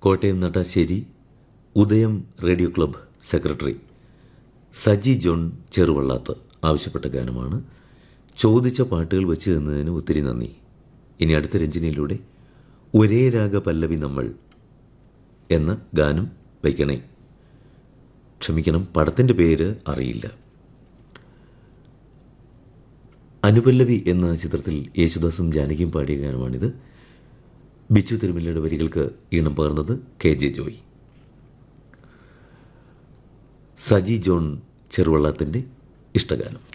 Kottayam Nattasseri Udayam radio club secretary Saji John Cheruvallath ആവശ്യപ്പെട്ട ഗാനമാണ് ചോദിച്ച പാട്ടുകൾ വെച്ച് തന്നതിന് ഒത്തിരി നന്ദി ഇനി അടുത്ത രഞ്ജനിയിലൂടെ ഒരേ രാഗ പല്ലവി നമ്മൾ എന്ന ഗാനം വയ്ക്കണേ ക്ഷമിക്കണം പടത്തിൻ്റെ പേര് അറിയില്ല അനുപല്ലവി എന്ന ചിത്രത്തിൽ യേശുദാസും ജാനകിയും പാടിയ ഗാനമാണിത് ബിച്ചു തിരുമല്ലയുടെ വരികൾക്ക് ഈണം പകർന്നത് K J Joy Saji John ചെറുവള്ളത്തിൻ്റെ ഇഷ്ടഗാനം